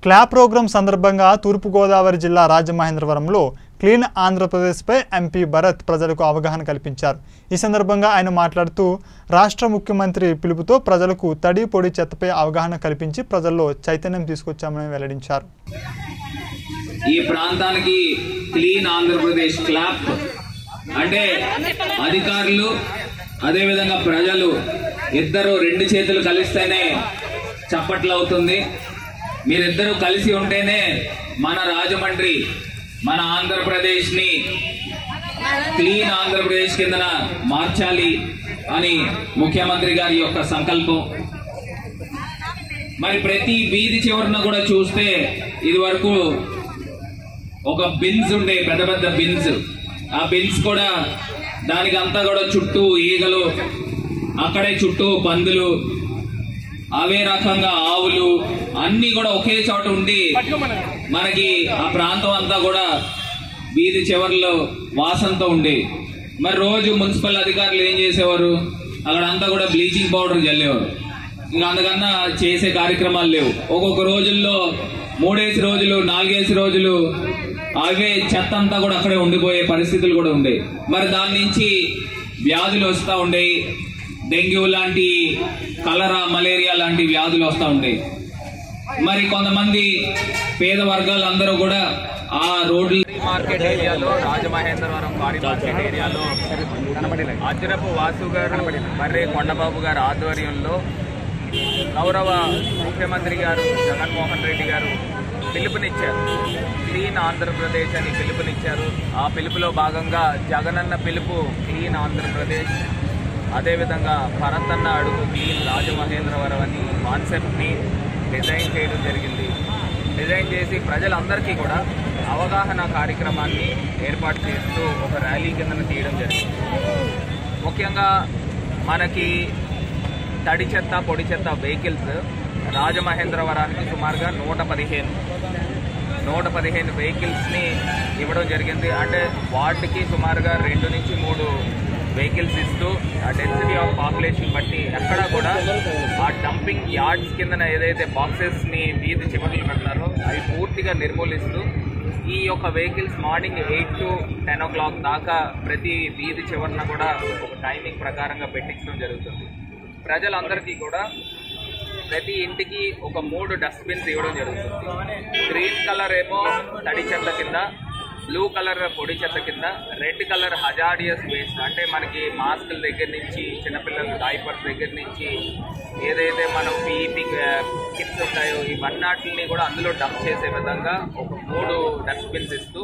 clap programme సందర్భంగా తూర్పుగోదావరి జిల్లా రాజమహేంద్రవరంలో క్లీన్ ఆంధ్రప్రదేశ్పై ఎంపీ భరత్ ప్రజలకు అవగాహన కల్పించారు ఈ సందర్భంగా ఆయన మాట్లాడుతూ రాష్ట్ర ముఖ్యమంత్రి పిలుపుతో ప్రజలకు తడి పొడి చెత్తపై అవగాహన కల్పించి ప్రజల్లో చైతన్యం తీసుకొచ్చామని వెల్లడించారు ఈ ప్రాంతానికి క్లీన్ ఆంధ్రప్రదేశ్ క్లాప్ అంటే అధికారులు అదేవిధంగా ప్రజలు ఇద్దరు రెండు చేతులు కలిస్తేనే చప్పట్లు అవుతుంది మీరిద్దరూ కలిసి ఉంటేనే మన రాజమండ్రి మన ఆంధ్రప్రదేశ్ ని క్లీన్ ఆంధ్రప్రదేశ్ కిందన మార్చాలి అని ముఖ్యమంత్రి గారి యొక్క సంకల్పం మరి ప్రతి వీధి చివరన కూడా చూస్తే ఇది వరకు ఒక బిన్స్ ఉండే పెద్ద పెద్ద బిన్స్ ఆ బిన్స్ కూడా దానికి అంతా కూడా చుట్టూ ఈగలు అక్కడే చుట్టూ పందులు అవే రకంగా ఆవులు అన్ని కూడా ఒకే చోట ఉండి మనకి ఆ ప్రాంతం అంతా కూడా వీధి చివర్లో వాసనతో ఉండే మరి రోజు మున్సిపల్ అధికారులు ఏం చేసేవారు అక్కడ అంతా కూడా బ్లీచింగ్ పౌడర్ చల్లేవారు ఇంకా అందుకన్నా చేసే కార్యక్రమాలు లేవు ఒక్కొక్క రోజుల్లో మూడేసి రోజులు నాలుగేసి రోజులు అవే చెత్త అంతా కూడా అక్కడే ఉండిపోయే పరిస్థితులు కూడా ఉండే మరి దాని నుంచి వ్యాధులు వస్తూ ఉండేవి డెంగ్యూ లాంటి కలరా మలేరియా లాంటి వ్యాధులు వస్తూ ఉంటాయి మరి కొంతమంది పేద వర్గాలందరూ కూడా ఆ రోడ్లు మార్కెట్ ఏరియాలో రాజమహేంద్రవరం పాడి మార్కెట్ ఏరియాలో అజ్రపు వాసు గారు మర్రి కొండబాబు గారి ఆధ్వర్యంలో గౌరవ ముఖ్యమంత్రి గారు జగన్మోహన్ రెడ్డి గారు పిలుపునిచ్చారు క్లీన్ ఆంధ్రప్రదేశ్ అని పిలుపునిచ్చారు ఆ పిలుపులో భాగంగా జగనన్న పిలుపు క్లీన్ ఆంధ్రప్రదేశ్ అదేవిధంగా భరతన్న అడుగు క్లీన్ రాజమహేంద్రవరం అని కాన్సెప్ట్ని డిజైన్ చేయడం జరిగింది డిజైన్ చేసి ప్రజలందరికీ కూడా అవగాహన కార్యక్రమాన్ని ఏర్పాటు చేస్తూ ఒక ర్యాలీ కింద తీయడం జరిగింది ముఖ్యంగా మనకి తడి చెత్త పొడి చెత్త వెహికల్స్ రాజమహేంద్రవరానికి సుమారుగా నూట పదిహేను నూట పదిహేను వెహికల్స్ని ఇవ్వడం జరిగింది అంటే వార్డుకి సుమారుగా రెండు నుంచి మూడు వెహికల్స్ ఇస్తూ ఆ డెన్సిటీ ఆఫ్ పాపులేషన్ బట్టి ఎక్కడ కూడా ఆ డంపింగ్ యార్డ్స్ కిందన ఏదైతే బాక్సెస్ని వీధి చివరలు పెడతారో అవి పూర్తిగా నిర్మూలిస్తూ ఈ యొక్క vehicles morning eight to ten o'clock దాకా ప్రతి వీధి చివరన కూడా ఒక టైమింగ్ ప్రకారంగా పెట్టించడం జరుగుతుంది ప్రజలందరికీ కూడా ప్రతి ఇంటికి ఒక మూడు డస్ట్బిన్స్ ఇవ్వడం జరుగుతుంది గ్రీన్ కలర్ ఏమో తడి చెత్త కింద బ్లూ కలర్ పొడి చెత్త కింద రెడ్ కలర్ హజాడియస్ వేస్ట్ అంటే మనకి మాస్కుల దగ్గర నుంచి చిన్నపిల్లల డైపర్స్ దగ్గర నుంచి ఏదైతే మనం పీపీ కిట్స్ ఉంటాయో ఇవన్నిటిని కూడా అందులో డంప్ చేసే విధంగా ఒక మూడు డస్ట్బిన్స్ ఇస్తూ